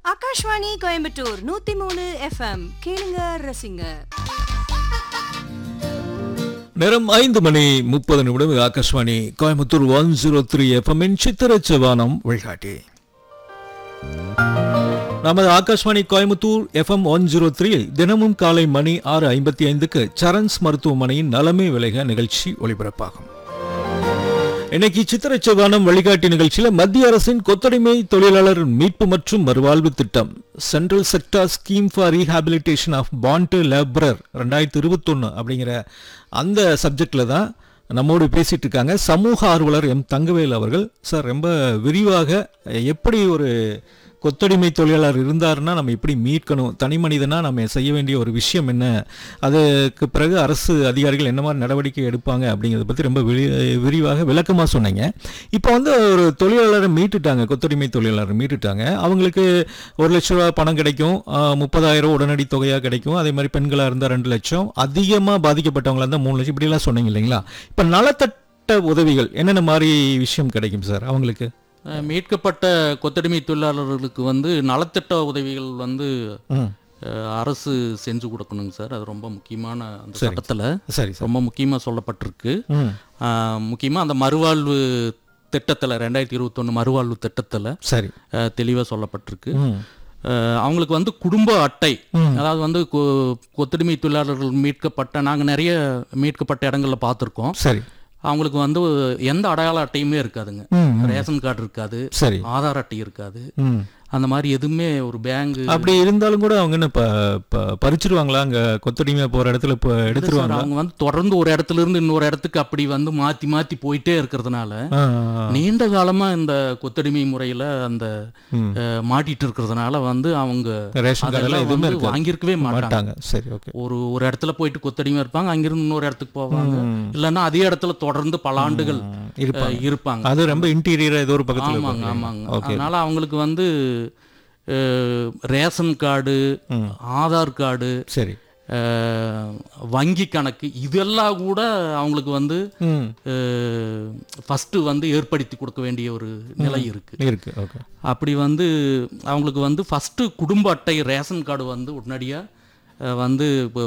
ஆகாஷ்வாணி கோயம்புத்தூர் நூத்தி மூணு எஃப்எம் கேளுங்க ரசிங்க நேரம் ஐந்து மணி முப்பது நிமிடம் இது Akashvani Coimbatore one zero three எஃப்எம்மின் சித்திரச்சவானம் வழிகாட்டி நமது Akashvani Coimbatore FM one zero த்ரீயில் தினமும் காலை மணி ஆறு ஐம்பத்தி ஐந்துக்கு சரண்ஸ் மருத்துவமனையின் நலமே விலக நிகழ்ச்சி ஒளிபரப்பாகும் இன்னைக்கு சித்திரச்சவானம் வழிகாட்டி நிகழ்ச்சியில மத்திய அரசின் கொத்தடிமை தொழிலாளர் மீட்பு மற்றும் மறுவாழ்வு திட்டம் central sector scheme for rehabilitation of bond labourer ரெண்டாயிரத்தி இருபத்தொன்னு அப்படிங்கிற அந்த சப்ஜெக்ட்ல தான் நம்மோடு பேசிட்டு இருக்காங்க சமூக ஆர்வலர் எம் தங்கவேல் அவர்கள் சார் ரொம்ப விரிவாக எப்படி ஒரு கொத்தடிமை தொழிலாளர் இருந்தாருன்னா நம்ம எப்படி மீட்கணும் தனி மனிதனா நம்ம செய்ய வேண்டிய ஒரு விஷயம் என்ன அதுக்கு பிறகு அரசு அதிகாரிகள் என்ன மாதிரி நடவடிக்கை எடுப்பாங்க அப்படிங்கிறத பற்றி ரொம்ப விரி விரிவாக விளக்கமாக சொன்னீங்க இப்போ வந்து ஒரு தொழிலாளரை மீட்டுட்டாங்க கொத்தடிமை தொழிலாளர் மீட்டுட்டாங்க அவங்களுக்கு ஒரு லட்ச ரூபா பணம் கிடைக்கும் ஆஹ், முப்பதாயிரம் உடனடி தொகையாக கிடைக்கும் அதே மாதிரி பெண்களாக இருந்தால் ரெண்டு லட்சம் அதிகமாக பாதிக்கப்பட்டவங்களா இருந்தால் மூணு லட்சம் இப்படிலாம் சொன்னீங்க இல்லைங்களா இப்போ நலத்தட்ட உதவிகள் என்னென்ன மாதிரி விஷயம் கிடைக்கும் சார் அவங்களுக்கு அஹ் மீட்கப்பட்ட கொத்தடிமை தொழிலாளர்களுக்கு வந்து நலத்திட்ட உதவிகள் வந்து ம் அஹ், அரசு செஞ்சு கொடுக்கணுங்க சார் அது ரொம்ப முக்கியமான அந்த சரி. சட்டத்தில் சரி சார் ரொம்ப முக்கியமாக சொல்லப்பட்டிருக்கு ம் முக்கியமாக அந்த மறுவாழ்வு திட்டத்தில் ரெண்டாயிரத்தி இருபத்தொன்று மறுவாழ்வு திட்டத்தில் சரி தெளிவாக சொல்லப்பட்டிருக்கு ம் அஹ், அவங்களுக்கு வந்து குடும்ப அட்டை ம். அதாவது வந்து கொ- கொத்தடிமை தொழிலாளர்கள் மீட்கப்பட்ட நாங்கள் நிறைய மீட்கப்பட்ட இடங்கள்ல பார்த்துருக்கோம் சரி அவங்களுக்கு வந்து எந்த அடையாள அட்டையுமே இருக்காதுங்க ம் ம். ரேஷன் கார்டு இருக்காது சரி ஆதார் அட்டை இருக்காது ம் அந்த மாதிரி எதுவுமே ஒரு பேங்க் அப்படி இருந்தாலும் கூட அவங்க என்ன ப- ப- பறிச்சிருவாங்களா அங்க கொத்தடிமையா போற இடத்துல இப்போ எடுத்துருவாங்களா அவங்க வந்து தொடர்ந்து ஒரு இடத்துல இருந்து இன்னொரு இடத்துக்கு அப்படி வந்து மாத்தி மாத்தி போயிட்டே இருக்கிறதுனால ஆ, ஆ, ஆ. நீண்ட காலமா இந்த கொத்தடிமை முறையில அந்த ம். அஹ், மாட்டிட்டு இருக்கிறதுனால வந்து அவங்க ரேஷன் கார்டெல்லாம் அதெல்லாம் எதுவுமே வந்து இருக்காது வாங்கியிருக்கவே மாட்டாங்க மாட்டாங்க சரி ஓகே ஒரு ஒரு இடத்துல போயிட்டு கொத்தடிமை இருப்பாங்க அங்கிருந்து இன்னொரு இடத்துக்கு போவாங்க ம். இல்லைன்னா அதே இடத்துல தொடர்ந்து பல ஆண்டுகள் இருப்பாங்க அஹ், இருப்பாங்க அது ரொம்ப இன்டீரியரா ஏதோ ஒரு பக்கத்துல ஆமாங்க இருப்பாங்க. ஆமாங்க ஓகே அதனால அவங்களுக்கு வந்து அஹ், ரேஷன் கார்டு ஆதார் கார்டு சரி அஹ், வங்கி கணக்கு இதெல்லாம் கூட அவங்களுக்கு வந்து ம் ஃபஸ்ட்டு வந்து ஏற்படுத்தி கொடுக்க வேண்டிய ஒரு நிலை இருக்கு இருக்கு ஓகே அப்படி வந்து அவங்களுக்கு வந்து ஃபஸ்ட்டு குடும்ப அட்டை ரேஷன் கார்டு வந்து உடனடியாக வந்து இப்போ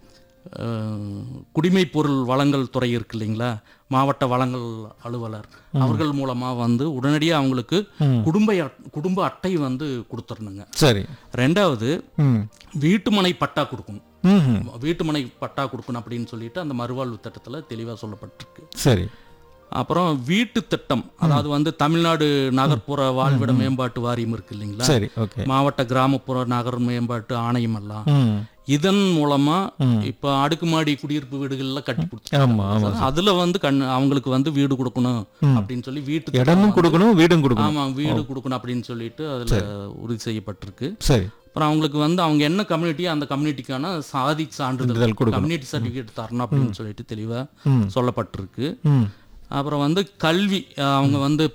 அஹ், குடிமைப் பொருள் வழங்கல் துறை இருக்கு இல்லைங்களா மாவட்ட வழங்கல் அலுவலர் அவர்கள் மூலமாக வந்து உடனடியாக அவங்களுக்கு குடும்ப அட்- குடும்ப அட்டை வந்து கொடுத்துடணுங்க சரி ரெண்டாவது ம் வீட்டுமனை பட்டா கொடுக்கணும் ம் ம். வீட்டுமனை பட்டா கொடுக்கணும் அப்படின்னு சொல்லிட்டு அந்த மறுவாழ்வு திட்டத்தில் தெளிவாக சொல்லப்பட்டிருக்கு சரி அப்புறம் வீட்டு திட்டம் அதாவது வந்து தமிழ்நாடு நகர்ப்புற வாழ்விட மேம்பாட்டு வாரியம் இருக்கு இல்லைங்களா சரி ஓகே மாவட்ட கிராமப்புற நகர் மேம்பாட்டு ஆணையம் எல்லாம் ம் இதன் மூலமா இப்ப அடுக்குமாடி குடியிருப்பு வீடுகள்ல கட்டி ஆமா ஆமா கொடுத்து அதுல வந்து கண் அவங்களுக்கு வந்து வீடு கொடுக்கணும் அப்படின்னு சொல்லி வீட்டு திட்டம் இடமும் வந்து- கொடுக்கணும் வீடும் கொடுக்கணும் ஆமா வீடு கொடுக்கணும் அப்படின்னு சொல்லிட்டு அதுல உறுதி செய்யப்பட்டிருக்கு சரி அப்புறம் அவங்களுக்கு வந்து அவங்க என்ன கம்யூனிட்டி அந்த கம்யூனிட்டிக்கான சாதி சான்றிதழ் சான்றிதழ் கொடுக்கணும். கம்யூனிட்டி சர்டிஃபிகேட் தரணும் அப்படின்னு சொல்லிட்டு தெளிவா ம் சொல்லப்பட்டிருக்கு ம் அப்புறம் வந்து கல்வி அஹ் அவங்க வந்து